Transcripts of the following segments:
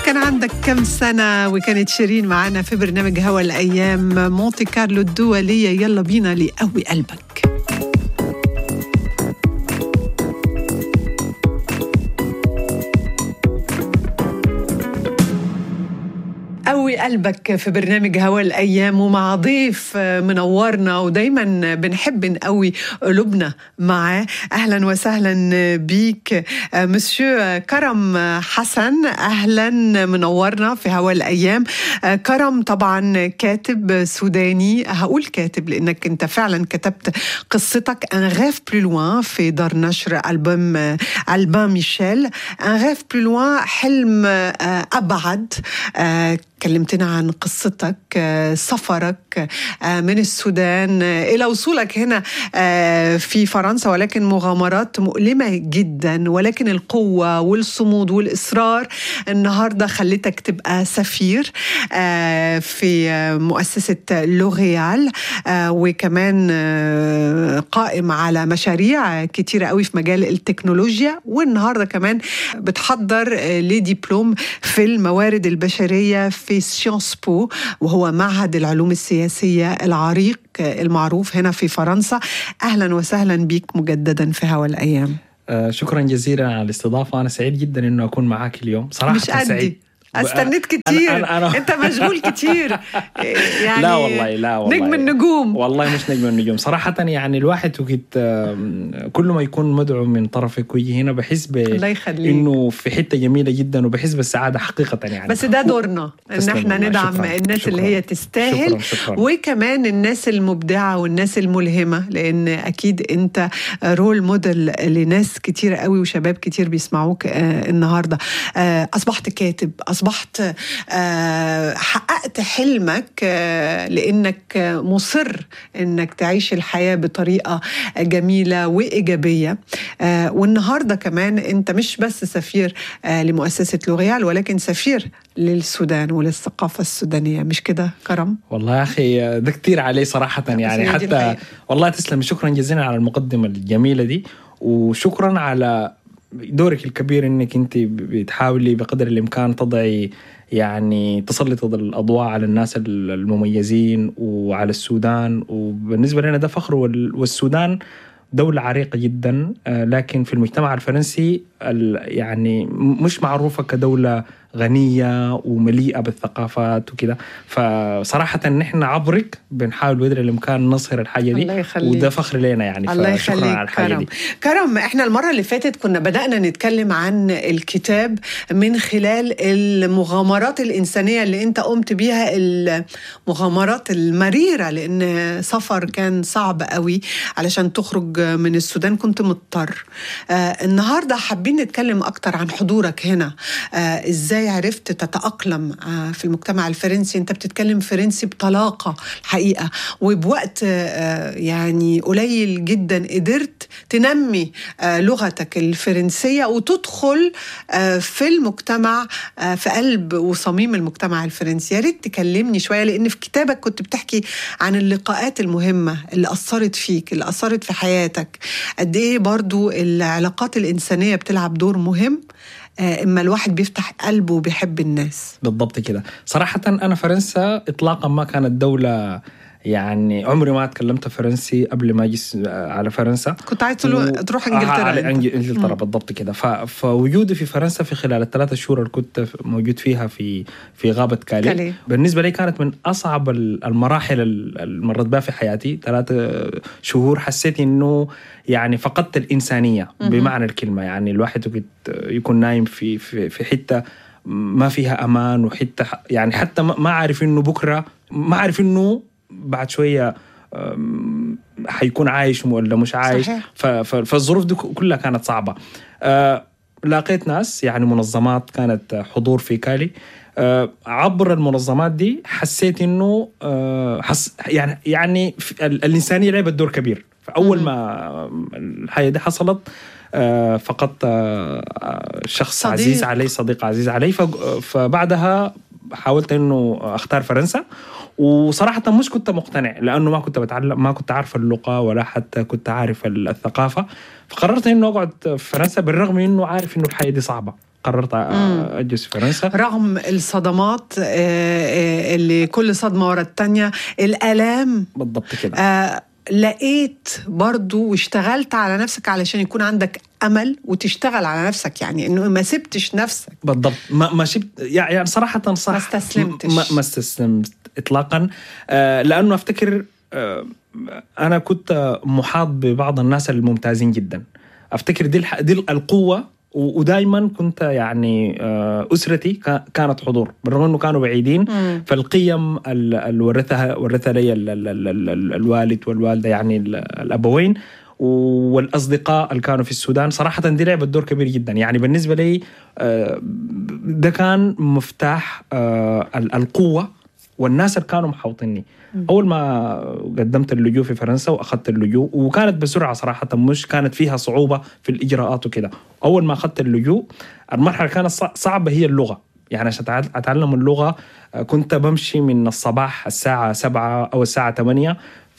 كان عندك كم سنة وكانت شيرين معنا في برنامج هوا الأيام مونتي كارلو الدولية يلا بينا لقوي قلبك قوي قلبك في برنامج هوا الايام ومع ضيف منورنا ودايما بنحب نقوي قلوبنا معاه اهلا وسهلا بيك مسيو كرم حسن اهلا منورنا في هوا الايام كرم طبعا كاتب سوداني هقول كاتب لانك انت فعلا كتبت قصتك ان غاف بلو لوان في دار نشر البوم البان ميشيل ان غاف بلو لوان حلم ابعد كلمتنا عن قصتك سفرك من السودان الى وصولك هنا في فرنسا ولكن مغامرات مؤلمه جدا ولكن القوه والصمود والاصرار النهارده خلتك تبقى سفير في مؤسسه لوريال وكمان قائم على مشاريع كتيره قوي في مجال التكنولوجيا والنهارده كمان بتحضر لدبلوم في الموارد البشريه في سيونس بو وهو معهد العلوم السياسية العريق المعروف هنا في فرنسا أهلا وسهلا بك مجددا في هوا الأيام آه شكرا جزيلا على الاستضافة أنا سعيد جدا أنه أكون معك اليوم صراحة مش قدي. سعيد استنيت كتير أنا أنا انت مشغول كتير يعني لا والله لا والله نجم النجوم والله مش نجم النجوم صراحة يعني الواحد وقت كل ما يكون مدعو من طرفك ويجي هنا بحس ب الله يخليك انه في حتة جميلة جدا وبحس بالسعادة حقيقة يعني بس ده دورنا ان احنا ندعم شكراً. الناس شكراً. اللي هي تستاهل شكراً. شكراً. وكمان الناس المبدعة والناس الملهمة لان اكيد انت رول موديل لناس كتير قوي وشباب كتير بيسمعوك آه النهارده آه اصبحت كاتب اصبحت آه حققت حلمك آه لانك مصر انك تعيش الحياه بطريقه جميله وايجابيه آه والنهارده كمان انت مش بس سفير آه لمؤسسه لوريال ولكن سفير للسودان وللثقافه السودانيه مش كده كرم والله يا اخي ده كتير عليه صراحة يعني هي دي حتى الحقيقة. والله تسلم شكرا جزيلا على المقدمة الجميلة دي وشكرا على دورك الكبير انك انت بتحاولي بقدر الامكان تضعي يعني تسلط الاضواء على الناس المميزين وعلى السودان وبالنسبه لنا ده فخر وال- والسودان دولة عريقة جدا آه، لكن في المجتمع الفرنسي ال- يعني م- مش معروفة كدولة غنية ومليئة بالثقافات وكده فصراحة نحن عبرك بنحاول بقدر الإمكان نظهر الحاجة دي الله يخليك. وده فخر لنا يعني الله فشكرا يخليك على الحاجة كرم دي كرم احنا المرة اللي فاتت كنا بدأنا نتكلم عن الكتاب من خلال المغامرات الإنسانية اللي انت قمت بيها المغامرات المريرة لأن سفر كان صعب قوي علشان تخرج من السودان كنت مضطر آه النهاردة حابين نتكلم أكتر عن حضورك هنا آه ازاي عرفت تتأقلم آه في المجتمع الفرنسي انت بتتكلم فرنسي بطلاقة الحقيقة وبوقت آه يعني قليل جدا قدرت تنمي آه لغتك الفرنسية وتدخل آه في المجتمع آه في قلب وصميم المجتمع الفرنسي يا ريت تكلمني شوية لأن في كتابك كنت بتحكي عن اللقاءات المهمة اللي أثرت فيك اللي أثرت في حياتك قد إيه برضو العلاقات الإنسانية بتلعب دور مهم آه، اما الواحد بيفتح قلبه وبيحب الناس بالضبط كده صراحة أنا فرنسا إطلاقا ما كانت دولة يعني عمري ما تكلمت فرنسي قبل ما أجي س- على فرنسا كنت عايز تلو- و- تروح آه، انجلترا على أنت. إنج- انجلترا مم. بالضبط كده ف... فوجودي في فرنسا في خلال الثلاثة شهور اللي كنت موجود فيها في في غابة كالي, كالي. بالنسبة لي كانت من أصعب ال- المراحل ال- اللي مرت بها في حياتي ثلاثة شهور حسيت إنه يعني فقدت الإنسانية مهم. بمعنى الكلمة يعني الواحد وقت يكون نايم في في, في حتة ما فيها امان وحتى يعني حتى ما ما عارف انه بكره ما عارف انه بعد شويه أم، حيكون عايش ولا مش عايش صحيح. ف- ف- فالظروف دي كلها كانت صعبه أه، لقيت ناس يعني منظمات كانت حضور في كالي أه، عبر المنظمات دي حسيت انه أه، حس يعني يعني في- ال- الانسانيه لعبت دور كبير فاول مم. ما الحاجه دي حصلت آه، فقدت آه، آه، شخص صديق. عزيز علي صديق عزيز علي ف- فبعدها حاولت انه اختار فرنسا وصراحة مش كنت مقتنع لأنه ما كنت بتعلم ما كنت عارف اللغة ولا حتى كنت عارف الثقافة فقررت إنه أقعد في فرنسا بالرغم إنه عارف إنه الحياة دي صعبة قررت اجلس في فرنسا رغم الصدمات آه، آه، اللي كل صدمه ورا الثانيه الالام بالضبط كده آه، لقيت برضو واشتغلت على نفسك علشان يكون عندك امل وتشتغل على نفسك يعني انه ما سبتش نفسك بالضبط ما ما شبت يعني صراحه صح ما استسلمتش. ما, ما استسلمت اطلاقا آه لانه افتكر آه انا كنت محاط ببعض الناس الممتازين جدا افتكر دي الح... دي القوه ودائما كنت يعني آه، اسرتي كا- كانت حضور بالرغم انه كانوا بعيدين مم. فالقيم ال- اللي ورثها ورثها لي ال- ال- ال- ال- ال- الوالد والوالده يعني ال- الابوين والاصدقاء اللي كانوا في السودان صراحه دي لعبت دور كبير جدا يعني بالنسبه لي آه، ده كان مفتاح آه، ال- القوه والناس اللي كانوا محوطيني اول ما قدمت اللجوء في فرنسا واخذت اللجوء وكانت بسرعه صراحه مش كانت فيها صعوبه في الاجراءات وكده اول ما اخذت اللجوء المرحله كانت صع- صعبه هي اللغه يعني عشان أتع- اتعلم اللغه آه، كنت بمشي من الصباح الساعه 7 او الساعه 8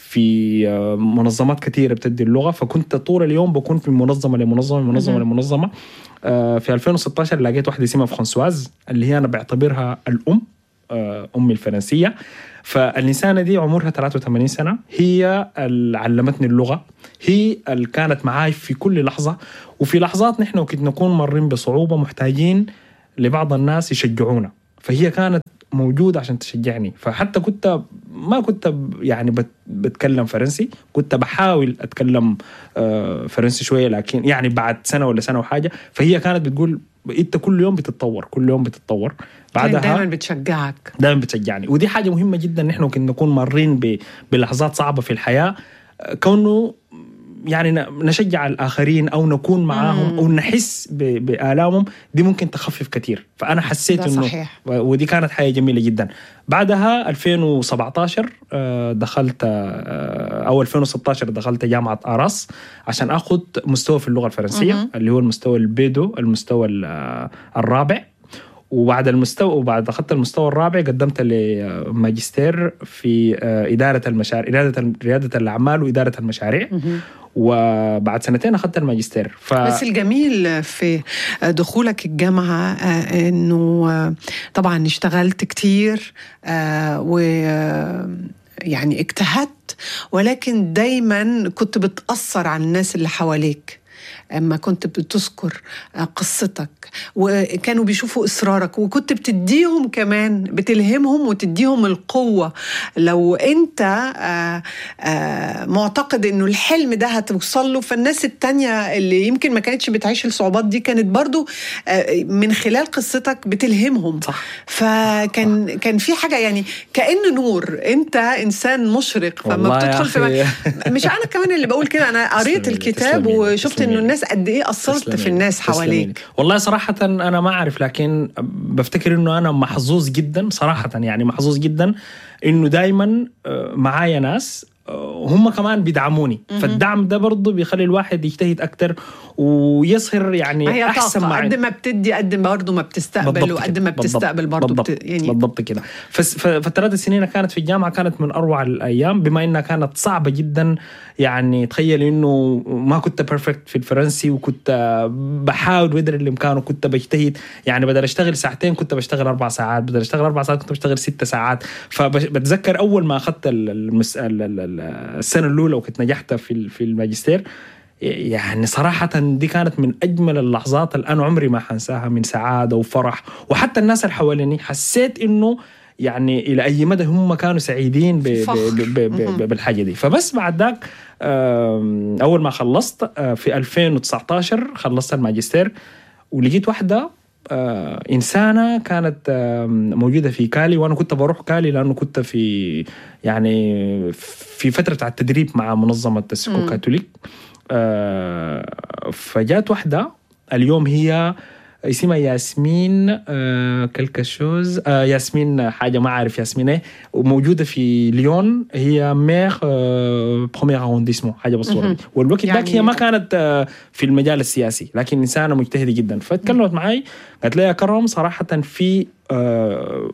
في آه، منظمات كثيره بتدي اللغه فكنت طول اليوم بكون في منظمه لمنظمه لمنظمه مهم. لمنظمه آه، في 2016 لقيت واحده اسمها فرانسواز اللي هي انا بعتبرها الام آه، امي الفرنسيه فالإنسانة دي عمرها 83 سنة هي اللي علمتني اللغة هي اللي كانت معاي في كل لحظة وفي لحظات نحن وقت نكون مرين بصعوبة محتاجين لبعض الناس يشجعونا فهي كانت موجودة عشان تشجعني فحتى كنت ما كنت ب- يعني بت- بتكلم فرنسي كنت بحاول أتكلم آه، فرنسي شوية لكن يعني بعد سنة ولا سنة وحاجة فهي كانت بتقول انت كل يوم بتتطور كل يوم بتتطور كانت بعدها دائما بتشجعك دائما بتشجعني ودي حاجه مهمه جدا نحن ممكن نكون مارين ب- بلحظات صعبه في الحياه آه، كونه يعني ن- نشجع الاخرين او نكون معاهم مم. او نحس ب- بالامهم دي ممكن تخفف كثير فانا حسيت ده انه صحيح. و- ودي كانت حاجه جميله جدا بعدها 2017 آه، دخلت آه، او 2016 دخلت جامعه اراس عشان اخذ مستوى في اللغه الفرنسيه مهم. اللي هو المستوى البيدو المستوى ال- آه، الرابع وبعد المستوى وبعد اخذت المستوى الرابع قدمت لماجستير في آه، اداره المشاريع اداره رياده الاعمال واداره المشاريع مهم. وبعد سنتين اخذت الماجستير ف بس الجميل في دخولك الجامعة آه، انه آه، طبعا اشتغلت كتير آه، و آه، يعني اجتهدت ولكن دايما كنت بتأثر على الناس اللي حواليك اما كنت بتذكر آه، قصتك وكانوا بيشوفوا اصرارك وكنت بتديهم كمان بتلهمهم وتديهم القوه لو انت آه، آه، معتقد انه الحلم ده هتوصل له فالناس التانية اللي يمكن ما كانتش بتعيش الصعوبات دي كانت برضو آه، من خلال قصتك بتلهمهم صح فكان كان في حاجه يعني كأن نور انت انسان مشرق فما والله يا بتدخل في أخي. مش انا كمان اللي بقول كده انا قريت تسلمي لي، الكتاب تسلمي لي، وشفت تسلمي انه لي. الناس قد ايه اثرت تسلمي في لي، الناس تسلمي حواليك لي. والله صراحة أنا ما أعرف لكن بفتكر إنه أنا محظوظ جدا صراحة يعني محظوظ جدا إنه دايما معايا ناس آه، هم كمان بيدعموني مهم. فالدعم ده برضه بيخلي الواحد يجتهد أكتر ويصهر ما يعني هي أحسن طاقه معي قد ما بتدي قد ما برضه ما بتستقبل بالضبط وقد كده. ما بالضبط. بتستقبل برضه بالضبط بت... يعني بالضبط كده فس- ف- فالثلاث سنين كانت في الجامعه كانت من اروع الايام بما انها كانت صعبه جدا يعني تخيل انه ما كنت بيرفكت في الفرنسي وكنت بحاول بقدر الامكان وكنت بجتهد يعني بدل اشتغل ساعتين كنت بشتغل اربع ساعات بدل اشتغل اربع ساعات كنت بشتغل ست ساعات فبتذكر اول ما اخذت ال- المس... ال- ال- ال- السنه الاولى وكنت نجحت في ال- في الماجستير يعني صراحة دي كانت من أجمل اللحظات اللي أنا عمري ما حنساها من سعادة وفرح وحتى الناس اللي حواليني حسيت إنه يعني إلى أي مدى هم كانوا سعيدين ب ب فخر. ب ب مهم. ب بالحاجة دي فبس بعد ذاك آم، أول ما خلصت آه، في 2019 خلصت الماجستير ولقيت واحدة آه، إنسانة كانت آم، موجودة في كالي وأنا كنت بروح كالي لأنه كنت في يعني في فترة على التدريب مع منظمة السكو مم. كاثوليك آه، فجات واحدة اليوم هي اسمها ياسمين آه كلكشوز آه ياسمين حاجة ما أعرف ياسمين إيه وموجودة في ليون هي مير آه بروميير أرونديسمون حاجة بالصورة مهم. دي والوقت يعني- ذاك هي ما كانت آه في المجال السياسي لكن إنسانة مجتهدة جدا فتكلمت معي قالت لي يا كرم صراحة في آه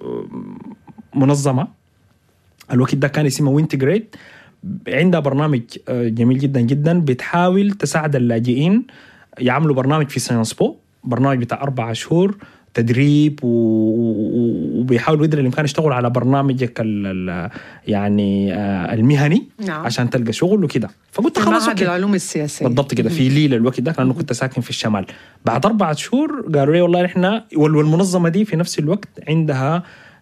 منظمة الوقت ده كان اسمها وينتجريت عندها برنامج آه، جميل جدا جدا بتحاول تساعد اللاجئين يعملوا برنامج في ساينس بو برنامج بتاع اربع شهور تدريب و- و- وبيحاولوا قدر الامكان يشتغلوا على برنامجك ال- ال- يعني آه، المهني نعم عشان تلقى شغل وكده فقلت في خلاص معهد اوكي العلوم السياسية بالضبط كده في ليل الوقت ده لانه كنت ساكن في الشمال بعد أربعة شهور قالوا لي والله احنا وال- والمنظمه دي في نفس الوقت عندها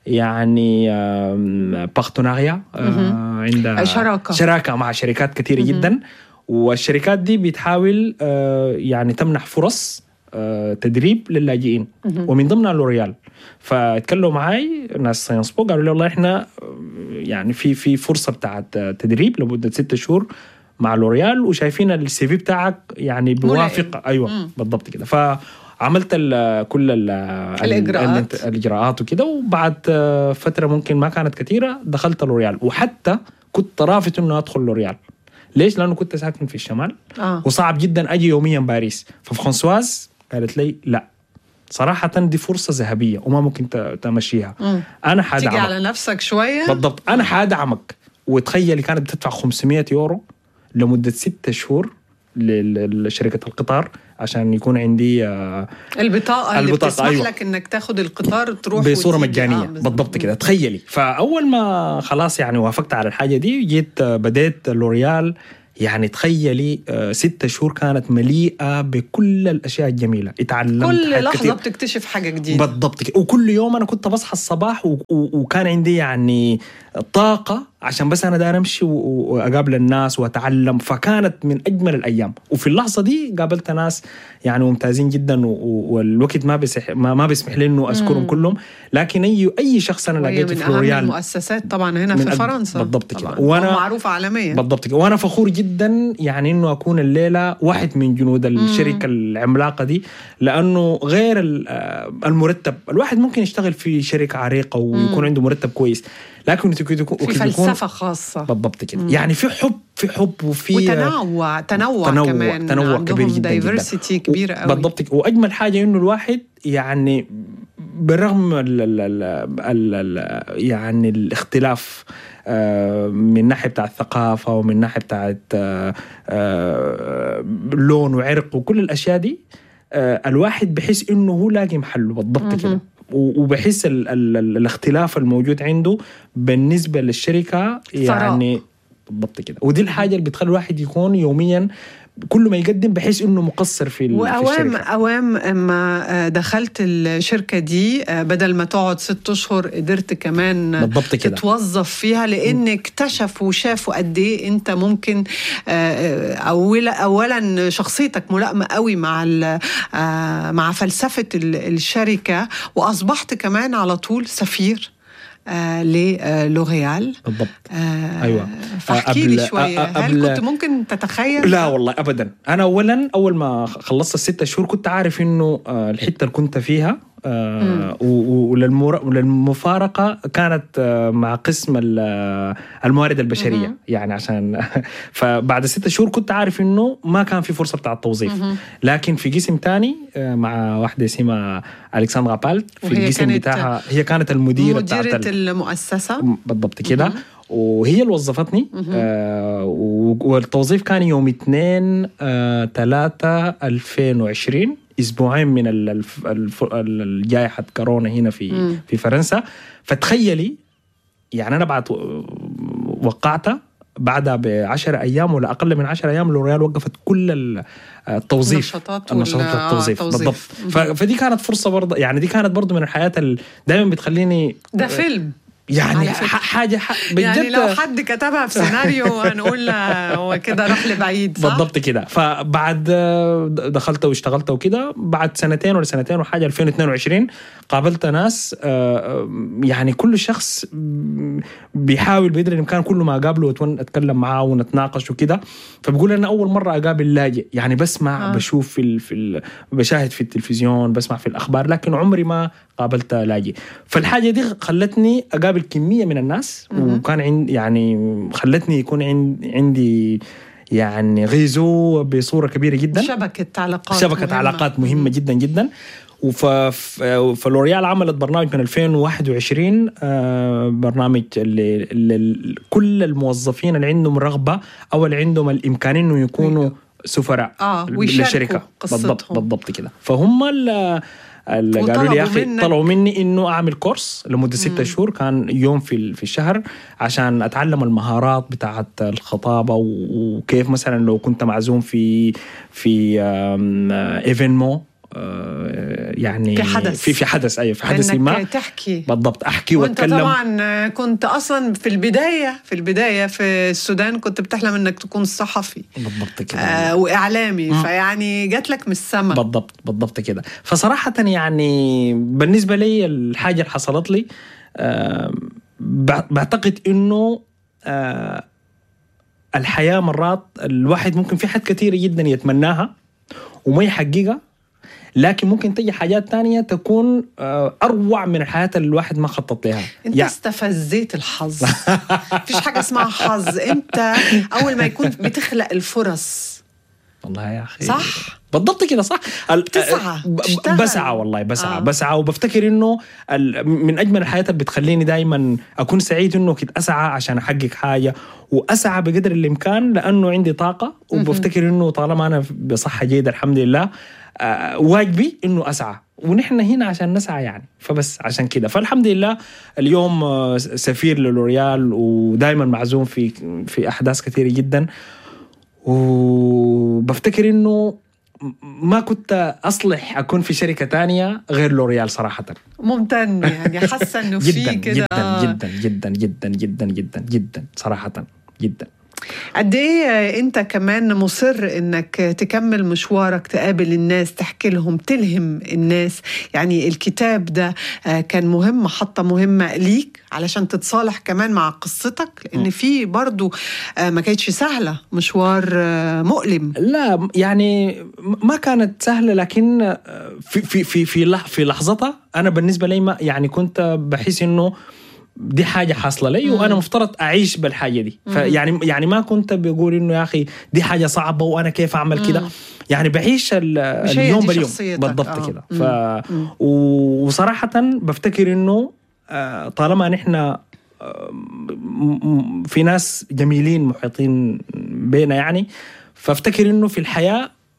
يعني آم، بارتناريا آه، عندها شراكة. شراكه مع شركات كثيره مهم. جدا والشركات دي بتحاول آه، يعني تمنح فرص آه، تدريب للاجئين مهم. ومن ضمنها لوريال فتكلموا معي ناس ساينس بو قالوا لي والله احنا آه، يعني في في فرصه بتاعت آه، تدريب لمده ستة شهور مع لوريال وشايفين السي في بتاعك يعني بيوافق ايوه مم. بالضبط كده فعملت ال كل ال الإجراءات. ال- الاجراءات وكده وبعد آه، فتره ممكن ما كانت كثيره دخلت لوريال وحتى كنت رافض انه ادخل لوريال ليش؟ لانه كنت ساكن في الشمال آه. وصعب جدا اجي يوميا باريس ففرانسواز قالت لي لا صراحة دي فرصة ذهبية وما ممكن ت- تمشيها مم. أنا تيجي حادعمك على نفسك شوية بالضبط أنا حادعمك وتخيلي كانت بتدفع 500 يورو لمدة ستة شهور ل- لشركة القطار عشان يكون عندي آه، البطاقة اللي البطاقة، بتسمح أيوة. لك انك تاخد القطار تروح بصورة وتيجي. مجانية آه، بالضبط كده تخيلي فأول ما خلاص يعني وافقت على الحاجة دي جيت آه، بديت لوريال يعني تخيلي آه، ستة شهور كانت مليئة بكل الأشياء الجميلة اتعلمت كل حاجات لحظة كتير. بتكتشف حاجة جديدة بالضبط كده وكل يوم انا كنت بصحى الصباح و... و... وكان عندي يعني طاقه عشان بس انا داير امشي و... واقابل الناس واتعلم فكانت من اجمل الايام وفي اللحظه دي قابلت ناس يعني ممتازين جدا و... و- والوقت ما بيسح ما, ما بيسمح لي انه اذكرهم مم. كلهم لكن اي اي شخص انا وهي لقيته من في أهم لوريال المؤسسات طبعا هنا من في أج- فرنسا بالضبط كده. طبعاً. وأنا- معروفة عالميا بالضبط كده وانا فخور جدا يعني انه اكون الليله واحد من جنود الشركه العملاقه دي لانه غير ال- آه، المرتب الواحد ممكن يشتغل في شركه عريقه ويكون عنده مرتب كويس لكن تكون في يكون فلسفة خاصة بالضبط كده يعني في حب في حب وفي وتنوع تنوع, تنوع- كمان تنوع عندهم كبير جداً جداً. diversity كبيرة قوي بالضبط كده. واجمل حاجه انه الواحد يعني بالرغم ال ال ال ال ال يعني الاختلاف آه، من ناحيه بتاع الثقافه ومن ناحيه بتاعت آه، آه، لون وعرق وكل الاشياء دي آه، الواحد بحس انه هو لاقي محله بالضبط كده مهم. و- وبحس ال ال ال الاختلاف الموجود عنده بالنسبه للشركه يعني بالضبط كده ودي الحاجه اللي بتخلي الواحد يكون يوميا كل ما يقدم بحيث انه مقصر في, ال- في واوام الشركه اوام ما دخلت الشركه دي بدل ما تقعد ست اشهر قدرت كمان بالضبط كده تتوظف فيها لان اكتشفوا وشافوا قد ايه انت ممكن آه، اولا اولا شخصيتك ملائمه قوي مع ال- آه، مع فلسفه ال- الشركه واصبحت كمان على طول سفير آه، للوريال بالضبط آه، أيوة. فاحكي لي قبل- شويه أ- أ- هل قبل- كنت ممكن تتخيل لا والله ابدا انا اولا اول ما خلصت الستة شهور كنت عارف انه آه، الحته اللي كنت فيها آه، و- و- وللمر- وللمفارقه كانت آه، مع قسم ال- آه، الموارد البشريه مهم. يعني عشان فبعد ستة شهور كنت عارف انه ما كان في فرصه بتاع التوظيف مهم. لكن في قسم تاني آه، مع واحده اسمها الكسندرا بالت في وهي القسم كانت بتاعها هي كانت المديره بتاعت مديرة ال- المؤسسة بالضبط كده مهم. وهي اللي وظفتني مهم. آه و- والتوظيف كان يوم 2 آه 3 2020 اسبوعين من ال- الف- الف- ال- جائحه كورونا هنا في مم. في فرنسا فتخيلي يعني انا بعد وقعت بعدها ب 10 ايام ولا اقل من 10 ايام لوريال وقفت كل ال- التوظيف النشاطات وال- النشاطات آه، التوظيف التوظيف. بالضبط ف- مهم. فدي كانت فرصه برضه يعني دي كانت برضه من الحياه اللي دائما بتخليني ده فيلم يعني على فكرة. ح- حاجه ح- بجد يعني لو حد كتبها في سيناريو هنقول لا، هو كده راح لبعيد صح؟ بالضبط كده فبعد آه، دخلت واشتغلت وكده بعد سنتين ولا سنتين وحاجه 2022 قابلت ناس آه، آه، يعني كل شخص م، بيحاول بقدر الامكان كل ما اقابله وأتون- اتكلم معاه ونتناقش وكده فبقول انا اول مره اقابل لاجئ يعني بسمع آه. آه. بشوف في, ال... في ال... بشاهد في التلفزيون بسمع في الاخبار لكن عمري ما قابلت لاجئ فالحاجه دي خلتني اقابل كميه من الناس مهم. وكان عندي يعني خلتني يكون عندي عندي يعني غيزو بصوره كبيره جدا شبكة علاقات شبكه مهمة. علاقات مهمه جدا جدا وف ف- فلوريال عملت برنامج من 2021 آه، برنامج اللي, اللي كل الموظفين اللي عندهم رغبه او اللي عندهم الامكانيه انه يكونوا سفراء آه، ويشاركوا للشركه قصتهم. بالضبط بالضبط كده فهم ال اللي قالوا لي يا وطلبوا اخي منك- طلبوا مني انه اعمل كورس لمده ستة شهور كان يوم في ال- في الشهر عشان اتعلم المهارات بتاعت الخطابه و- وكيف مثلا لو كنت معزوم في في آم، آه، ايفنمو آه، يعني في حدث. في في حدث ايوه في حدث انك ما تحكي بالضبط احكي وانت واتكلم طبعا كنت اصلا في البدايه في البدايه في السودان كنت بتحلم انك تكون صحفي بالضبط كده آه واعلامي فيعني جات لك من السماء بالضبط بالضبط كده فصراحة يعني بالنسبة لي الحاجة اللي حصلت لي آه، بع- بعتقد انه آه، الحياة مرات الواحد ممكن في حاجات كثيرة جدا يتمناها وما يحققها لكن ممكن تجي حاجات تانية تكون آه، أروع من الحياة اللي الواحد ما خطط لها انت يعني استفزيت الحظ مفيش حاجه اسمها حظ انت اول ما يكون بتخلق الفرص والله يا اخي صح؟ بالضبط كده صح ال- بتسعى، ب- ب- تشتغل. بسعى والله بسعى آه. آه. بسعى وبفتكر انه ال- من اجمل الحياه اللي بتخليني دائما اكون سعيد انه كنت اسعى عشان احقق حاجه واسعى بقدر الامكان لانه عندي طاقه وبفتكر انه طالما انا بصحه جيده الحمد لله آه واجبي انه اسعى ونحن هنا عشان نسعى يعني فبس عشان كده فالحمد لله اليوم آه، سفير للوريال ودائما معزوم في في احداث كثيره جدا وبفتكر انه ما كنت اصلح اكون في شركه تانية غير لوريال صراحه ممتن يعني حاسه انه في جدا كده جدا آه. جدا جدا جدا جدا جدا جدا صراحه جدا قد ايه انت كمان مصر انك تكمل مشوارك تقابل الناس تحكي لهم تلهم الناس يعني الكتاب ده آه، كان مهم محطة مهمة ليك علشان تتصالح كمان مع قصتك لان في برضو آه، ما كانتش سهلة مشوار آه، مؤلم لا يعني ما كانت سهله لكن في في في في لح- في لحظتها انا بالنسبه لي ما يعني كنت بحس انه دي حاجه حاصله لي وانا مفترض اعيش بالحاجه دي فيعني يعني ما كنت بقول انه يا اخي دي حاجه صعبه وانا كيف اعمل كده يعني بعيش ال- مش هي اليوم دي باليوم شخصيتك. بالضبط آه. كده مم. ف و- وصراحه بفتكر انه آه، طالما نحن آه، م- م- في ناس جميلين محيطين بينا يعني فافتكر انه في الحياه